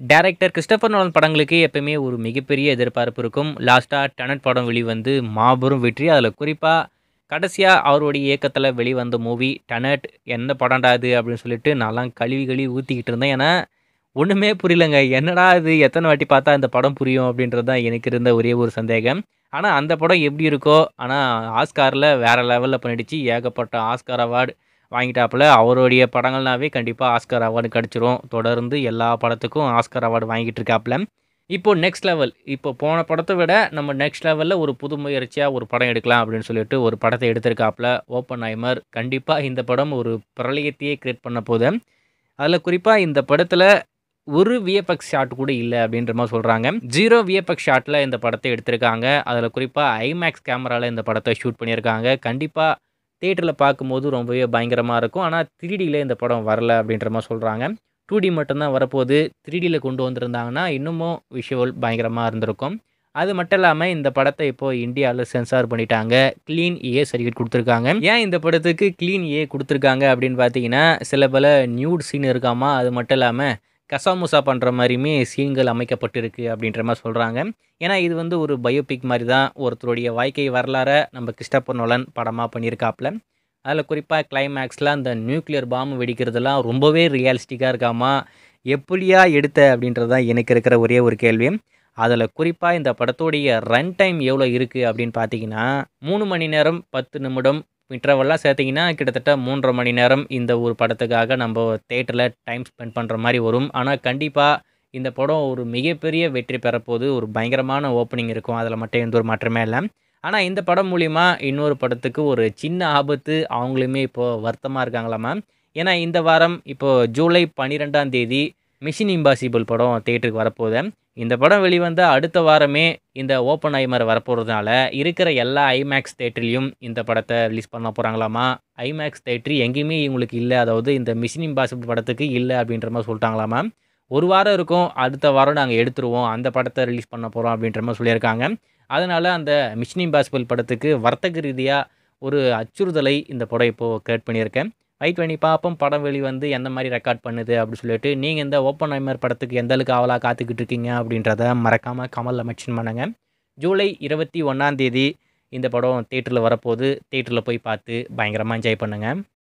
director Christopher Nolan படங்களுக்கு எப்பயுமே ஒரு மிகப்பெரிய எதிர்பார்ப்பு இருக்கும் லாஸ்ட்டாக டெனட் படம் வெளிவந்து மாபெரும் வெற்றி அதில் குறிப்பாக கடைசியாக அவருடைய இயக்கத்தில் வெளிவந்த மூவி டெனட் என்ன படம்டா இது அப்படின்னு சொல்லிட்டு நான்லாம் கழுவி கழுவி ஊற்றிக்கிட்டு இருந்தேன் ஏன்னா ஒன்றுமே புரியலங்க என்னடா இது எத்தனை வாட்டி பார்த்தா இந்த படம் புரியும் அப்படின்றது தான் எனக்கு இருந்த ஒரே ஒரு சந்தேகம் ஆனால் அந்த படம் எப்படி இருக்கோ ஆனால் ஆஸ்காரில் வேறு லெவலில் பண்ணிடுச்சு ஏகப்பட்ட ஆஸ்கார் அவார்டு வாங்கிட்டாப்புல அவருடைய படங்கள்னாவே கண்டிப்பாக ஆஸ்கார் அவார்டு கிடச்சிரும் தொடர்ந்து எல்லா படத்துக்கும் ஆஸ்கார் அவார்டு வாங்கிட்டு இருக்காப்புல இப்போ நெக்ஸ்ட் லெவல் இப்போ போன படத்தை விட நம்ம நெக்ஸ்ட் லெவலில் ஒரு புது முயற்சியாக ஒரு படம் எடுக்கலாம் அப்படின்னு சொல்லிட்டு ஒரு படத்தை எடுத்திருக்காப்புல ஓப்பன் ஐமர் கண்டிப்பாக இந்த படம் ஒரு பிரளயத்தையே கிரியேட் பண்ண போது அதில் குறிப்பாக இந்த படத்தில் ஒரு விஎஃப்எக்ஸ் ஷாட் கூட இல்லை அப்படின்ற மாதிரி சொல்கிறாங்க ஜீரோ விஎஃப்எக்ஸ் ஷாட்டில் இந்த படத்தை எடுத்திருக்காங்க அதில் குறிப்பாக ஐமேக்ஸ் கேமராவில் இந்த படத்தை ஷூட் பண்ணியிருக்காங்க கண்டிப்பாக தேட்டரில் பார்க்கும்போது ரொம்பவே பயங்கரமாக இருக்கும் ஆனால் த்ரீடியில் இந்த படம் வரல அப்படின்ற மாதிரி சொல்கிறாங்க டூ டி மட்டும்தான் வரப்போகுது த்ரீடியில் கொண்டு வந்திருந்தாங்கன்னா இன்னமும் விஷுவல் பயங்கரமாக இருந்திருக்கும் அது மட்டும் இல்லாமல் இந்த படத்தை இப்போது இந்தியாவில் சென்சார் பண்ணிட்டாங்க க்ளீன் ஏ சர்டிஃபிகேட் கொடுத்துருக்காங்க ஏன் இந்த படத்துக்கு க்ளீன் ஏ கொடுத்துருக்காங்க அப்படின்னு பார்த்தீங்கன்னா சில பல நியூட் சீன் இருக்காமா அது மட்டும் இல்லாமல் கசாமுசா பண்ணுற மாதிரியுமே சீன்கள் அமைக்கப்பட்டிருக்கு அப்படின்ற மாதிரி சொல்கிறாங்க ஏன்னா இது வந்து ஒரு பயோபிக் மாதிரி தான் ஒருத்தருடைய வாழ்க்கை வரலாறை நம்ம கிறிஸ்டபர் நோலன் படமாக பண்ணியிருக்காப்புல அதில் குறிப்பாக கிளைமேக்ஸில் அந்த நியூக்ளியர் பாம்பு வெடிக்கிறதுலாம் ரொம்பவே ரியலிஸ்டிக்காக இருக்காமா எப்படியா எடுத்த அப்படின்றது தான் எனக்கு இருக்கிற ஒரே ஒரு கேள்வி அதில் குறிப்பாக இந்த படத்துடைய ரன் டைம் எவ்வளோ இருக்குது அப்படின்னு பார்த்தீங்கன்னா மூணு மணி நேரம் பத்து நிமிடம் இன்டர்வெல்லாம் சேர்த்திங்கன்னா கிட்டத்தட்ட மூன்றரை மணி நேரம் இந்த ஒரு படத்துக்காக நம்ம தேட்டரில் டைம் ஸ்பெண்ட் பண்ணுற மாதிரி வரும் ஆனால் கண்டிப்பாக இந்த படம் ஒரு மிகப்பெரிய வெற்றி பெறப்போது ஒரு பயங்கரமான ஓப்பனிங் இருக்கும் அதில் மட்டும் எந்த ஒரு மாற்றமே இல்லை ஆனால் இந்த படம் மூலிமா இன்னொரு படத்துக்கு ஒரு சின்ன ஆபத்து அவங்களுமே இப்போது வருத்தமாக இருக்காங்களாமா ஏன்னா இந்த வாரம் இப்போது ஜூலை பன்னிரெண்டாம் தேதி மிஷின் இம்பாசிபிள் படம் தேட்டருக்கு வரப்போகுது இந்த படம் வெளிவந்த அடுத்த வாரமே இந்த ஓப்பன் ஐமர் வரப்போகிறதுனால இருக்கிற எல்லா ஐமேக்ஸ் தேட்டர்லையும் இந்த படத்தை ரிலீஸ் பண்ண போகிறாங்களாமா ஐமேக்ஸ் தேட்டர் எங்கேயுமே இவங்களுக்கு இல்லை அதாவது இந்த மிஷின் இம்பாசிபிள் படத்துக்கு இல்லை அப்படின்ற மாதிரி சொல்லிட்டாங்களாமா ஒரு வாரம் இருக்கும் அடுத்த வாரம் நாங்கள் எடுத்துருவோம் அந்த படத்தை ரிலீஸ் பண்ண போகிறோம் அப்படின்ற மாதிரி சொல்லியிருக்காங்க அதனால் அந்த மிஷின் இம்பாசிபிள் படத்துக்கு வர்த்தக ரீதியாக ஒரு அச்சுறுத்தலை இந்த படம் இப்போது கிரியேட் பண்ணியிருக்கேன் வெயிட் பண்ணி பார்ப்போம் படம் வெளிவந்து எந்த மாதிரி ரெக்கார்ட் பண்ணுது அப்படின்னு சொல்லிட்டு நீங்கள் இந்த ஓப்பன் ஐமர் படத்துக்கு எந்த அளவுக்கு அவலாக காத்துக்கிட்டு இருக்கீங்க அப்படின்றத மறக்காமல் கமலில் மென்ஷன் பண்ணுங்கள் ஜூலை இருபத்தி ஒன்றாந்தேதி இந்த படம் தேட்டரில் வரப்போது தேட்டரில் போய் பார்த்து பயங்கரமாக என்ஜாய் பண்ணுங்கள்